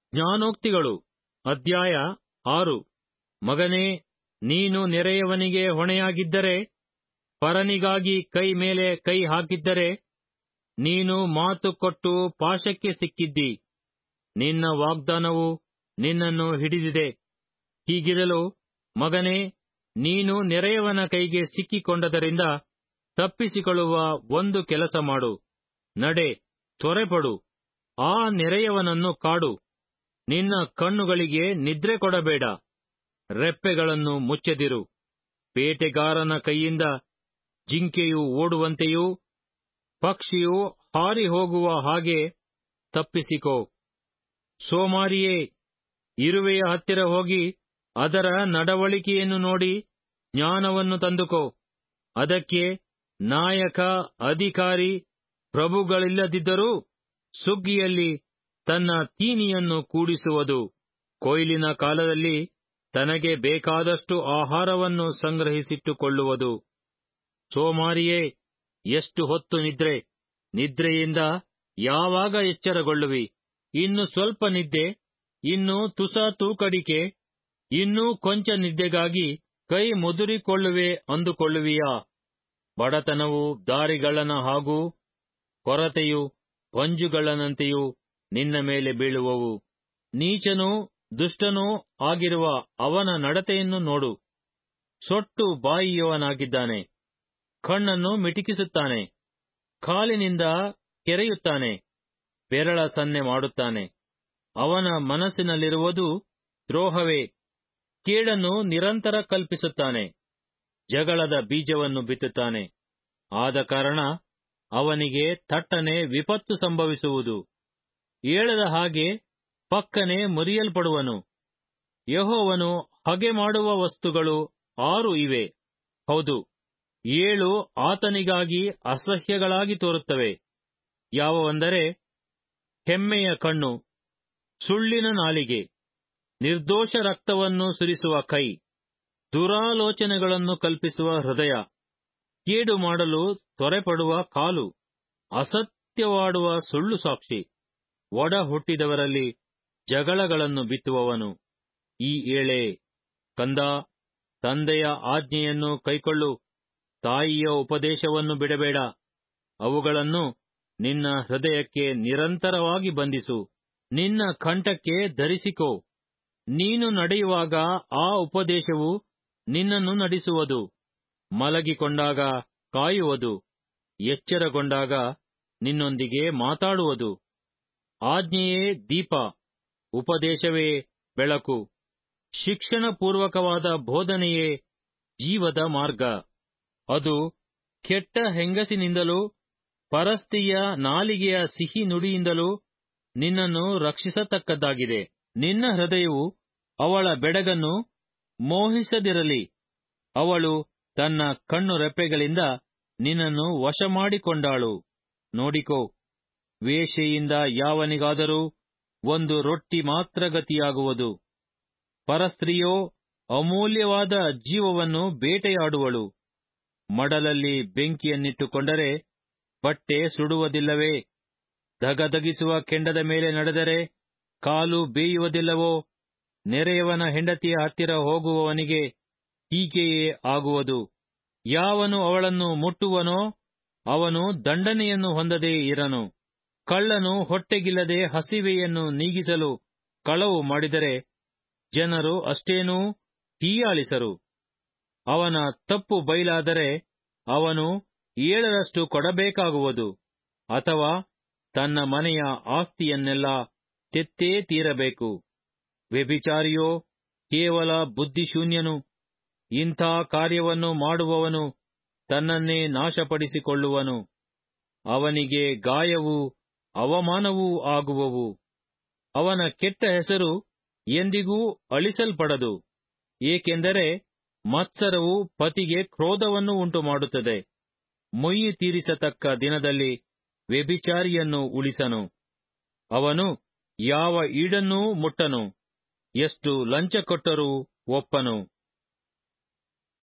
ಜ್ಞಾನೋಕ್ತಿಗಳು ಅಧ್ಯಾಯ ಆರು ಮಗನೇ ನೀನು ನೆರೆಯವನಿಗೆ ಹೊಣೆಯಾಗಿದ್ದರೆ ಪರನಿಗಾಗಿ ಕೈ ಮೇಲೆ ಕೈ ಹಾಕಿದ್ದರೆ ನೀನು ಮಾತು ಕೊಟ್ಟು ಪಾಶಕ್ಕೆ ಸಿಕ್ಕಿದ್ದಿ ನಿನ್ನ ವಾಗ್ದಾನವು ನಿನ್ನನ್ನು ಹಿಡಿದಿದೆ ಹೀಗಿರಲು ಮಗನೇ ನೀನು ನೆರೆಯವನ ಕೈಗೆ ಸಿಕ್ಕಿಕೊಂಡದರಿಂದ ತಪ್ಪಿಸಿಕೊಳ್ಳುವ ಒಂದು ಕೆಲಸ ಮಾಡು ನಡೆ ತ್ವರೆಪಡು ಆ ನೆರೆಯವನನ್ನು ಕಾಡು ನಿನ್ನ ಕಣ್ಣುಗಳಿಗೆ ನಿದ್ರೆ ಕೊಡಬೇಡ ರೆಪ್ಪೆಗಳನ್ನು ಮುಚ್ಚದಿರು ಬೇಟೆಗಾರನ ಕೈಯಿಂದ ಜಿಂಕೆಯು ಓಡುವಂತೆಯೂ ಪಕ್ಷಿಯು ಹಾರಿ ಹೋಗುವ ಹಾಗೆ ತಪ್ಪಿಸಿಕೋ ಸೋಮಾರಿಯೇ ಇರುವೆಯ ಹತ್ತಿರ ಹೋಗಿ ಅದರ ನಡವಳಿಕೆಯನ್ನು ನೋಡಿ ಜ್ಞಾನವನ್ನು ತಂದುಕೋ ಅದಕ್ಕೆ ನಾಯಕ ಅಧಿಕಾರಿ ಪ್ರಭುಗಳಿಲ್ಲದಿದ್ದರೂ ಸುಗ್ಗಿಯಲ್ಲಿ ತನ್ನ ತೀನಿಯನ್ನು ಕೂಡಿಸುವುದು ಕೊಯ್ಲಿನ ಕಾಲದಲ್ಲಿ ತನಗೆ ಬೇಕಾದಷ್ಟು ಆಹಾರವನ್ನು ಸಂಗ್ರಹಿಸಿಟ್ಟುಕೊಳ್ಳುವುದು ಸೋಮಾರಿಯೇ ಎಷ್ಟು ಹೊತ್ತು ನಿದ್ರೆ ನಿದ್ರೆಯಿಂದ ಯಾವಾಗ ಎಚ್ಚರಗೊಳ್ಳುವಿ ಇನ್ನು ಸ್ವಲ್ಪ ನಿದ್ದೆ ಇನ್ನು ತುಸ ತೂಕಡಿಕೆ ಇನ್ನೂ ಕೊಂಚ ನಿದ್ದೆಗಾಗಿ ಕೈ ಮುದುರಿಕೊಳ್ಳುವೆ ಅಂದುಕೊಳ್ಳುವಿಯಾ ಬಡತನವು ದಾರಿಗಳ್ಳನ ಹಾಗೂ ಕೊರತೆಯು ಪಂಜುಗಳ್ಳನಂತೆಯೂ ನಿನ್ನ ಮೇಲೆ ಬೀಳುವವು ನೀಚನೂ ದುಷ್ಟನೂ ಆಗಿರುವ ಅವನ ನಡತೆಯನ್ನು ನೋಡು ಸೊಟ್ಟು ಬಾಯಿಯವನಾಗಿದ್ದಾನೆ ಕಣ್ಣನ್ನು ಮಿಟಿಕಿಸುತ್ತಾನೆ ಕಾಲಿನಿಂದ ಕೆರೆಯುತ್ತಾನೆ ಬೆರಳ ಸನ್ನೆ ಮಾಡುತ್ತಾನೆ ಅವನ ಮನಸ್ಸಿನಲ್ಲಿರುವುದು ದ್ರೋಹವೇ ಕೇಡನ್ನು ನಿರಂತರ ಕಲ್ಪಿಸುತ್ತಾನೆ ಜಗಳದ ಬೀಜವನ್ನು ಬಿತ್ತುತ್ತಾನೆ ಆದ ಕಾರಣ ಅವನಿಗೆ ತಟ್ಟನೆ ವಿಪತ್ತು ಸಂಭವಿಸುವುದು ಏಳದ ಹಾಗೆ ಪಕ್ಕನೆ ಮುರಿಯಲ್ಪಡುವನು ಯಹೋವನು ಹಗೆ ಮಾಡುವ ವಸ್ತುಗಳು ಆರು ಇವೆ ಹೌದು ಏಳು ಆತನಿಗಾಗಿ ಅಸಹ್ಯಗಳಾಗಿ ತೋರುತ್ತವೆ ಯಾವವಂದರೆ ಹೆಮ್ಮೆಯ ಕಣ್ಣು ಸುಳ್ಳಿನ ನಾಲಿಗೆ ನಿರ್ದೋಷ ರಕ್ತವನ್ನು ಸುರಿಸುವ ಕೈ ದುರಾಲೋಚನೆಗಳನ್ನು ಕಲ್ಪಿಸುವ ಹೃದಯ ಕೇಡು ಮಾಡಲು ತ್ವರೆಪಡುವ ಕಾಲು ಅಸತ್ಯವಾಡುವ ಸುಳ್ಳು ಸಾಕ್ಷಿ ಒಡ ಹುಟ್ಟಿದವರಲ್ಲಿ ಜಗಳಗಳನ್ನು ಬಿತ್ತುವವನು ಈ ಏಳೆ ಕಂದ ತಂದೆಯ ಆಜ್ಞೆಯನ್ನು ಕೈಕೊಳ್ಳು ತಾಯಿಯ ಉಪದೇಶವನ್ನು ಬಿಡಬೇಡ ಅವುಗಳನ್ನು ನಿನ್ನ ಹೃದಯಕ್ಕೆ ನಿರಂತರವಾಗಿ ಬಂಧಿಸು ನಿನ್ನ ಕಂಠಕ್ಕೆ ಧರಿಸಿಕೋ ನೀನು ನಡೆಯುವಾಗ ಆ ಉಪದೇಶವು ನಿನ್ನನ್ನು ನಡೆಸುವುದು ಮಲಗಿಕೊಂಡಾಗ ಕಾಯುವುದು ಎಚ್ಚರಗೊಂಡಾಗ ನಿನ್ನೊಂದಿಗೆ ಮಾತಾಡುವುದು ಆಜ್ಞೆಯೇ ದೀಪ ಉಪದೇಶವೇ ಬೆಳಕು ಶಿಕ್ಷಣಪೂರ್ವಕವಾದ ಬೋಧನೆಯೇ ಜೀವದ ಮಾರ್ಗ ಅದು ಕೆಟ್ಟ ಹೆಂಗಸಿನಿಂದಲೂ ಪರಸ್ತಿಯ ನಾಲಿಗೆಯ ಸಿಹಿ ನುಡಿಯಿಂದಲೂ ನಿನ್ನನ್ನು ರಕ್ಷಿಸತಕ್ಕದ್ದಾಗಿದೆ ನಿನ್ನ ಹೃದಯವು ಅವಳ ಬೆಡಗನ್ನು ಮೋಹಿಸದಿರಲಿ ಅವಳು ತನ್ನ ಕಣ್ಣು ರೆಪ್ಪೆಗಳಿಂದ ನಿನ್ನನ್ನು ವಶ ಮಾಡಿಕೊಂಡಾಳು ನೋಡಿಕೋ ವೇಷೆಯಿಂದ ಯಾವನಿಗಾದರೂ ಒಂದು ರೊಟ್ಟಿ ಮಾತ್ರ ಗತಿಯಾಗುವುದು ಪರಸ್ತ್ರೀಯೋ ಅಮೂಲ್ಯವಾದ ಜೀವವನ್ನು ಬೇಟೆಯಾಡುವಳು ಮಡಲಲ್ಲಿ ಬೆಂಕಿಯನ್ನಿಟ್ಟುಕೊಂಡರೆ ಬಟ್ಟೆ ಸುಡುವುದಿಲ್ಲವೇ ಧಗಧಗಿಸುವ ಕೆಂಡದ ಮೇಲೆ ನಡೆದರೆ ಕಾಲು ಬೇಯುವುದಿಲ್ಲವೋ ನೆರೆಯವನ ಹೆಂಡತಿಯ ಹತ್ತಿರ ಹೋಗುವವನಿಗೆ ಹೀಗೆಯೇ ಆಗುವುದು ಯಾವನು ಅವಳನ್ನು ಮುಟ್ಟುವನೋ ಅವನು ದಂಡನೆಯನ್ನು ಹೊಂದದೇ ಇರನು ಕಳ್ಳನು ಹೊಟ್ಟೆಗಿಲ್ಲದೆ ಹಸಿವೆಯನ್ನು ನೀಗಿಸಲು ಕಳವು ಮಾಡಿದರೆ ಜನರು ಅಷ್ಟೇನೂ ಹೀಯಾಳಿಸರು ಅವನ ತಪ್ಪು ಬಯಲಾದರೆ ಅವನು ಏಳರಷ್ಟು ಕೊಡಬೇಕಾಗುವುದು ಅಥವಾ ತನ್ನ ಮನೆಯ ಆಸ್ತಿಯನ್ನೆಲ್ಲ ತೆತ್ತೇ ತೀರಬೇಕು ವ್ಯಭಿಚಾರಿಯೋ ಕೇವಲ ಬುದ್ಧಿಶೂನ್ಯನು ಇಂಥ ಕಾರ್ಯವನ್ನು ಮಾಡುವವನು ತನ್ನನ್ನೇ ನಾಶಪಡಿಸಿಕೊಳ್ಳುವನು ಅವನಿಗೆ ಗಾಯವೂ ಅವಮಾನವೂ ಆಗುವವು ಅವನ ಕೆಟ್ಟ ಹೆಸರು ಎಂದಿಗೂ ಅಳಿಸಲ್ಪಡದು ಏಕೆಂದರೆ ಮತ್ಸರವು ಪತಿಗೆ ಕ್ರೋಧವನ್ನು ಉಂಟುಮಾಡುತ್ತದೆ ಮೊಯ್ಯಿ ತೀರಿಸತಕ್ಕ ದಿನದಲ್ಲಿ ವ್ಯಭಿಚಾರಿಯನ್ನು ಉಳಿಸನು ಅವನು ಯಾವ ಈಡನ್ನೂ ಮುಟ್ಟನು ಎಷ್ಟು ಲಂಚ ಕೊಟ್ಟರೂ ಒಪ್ಪನು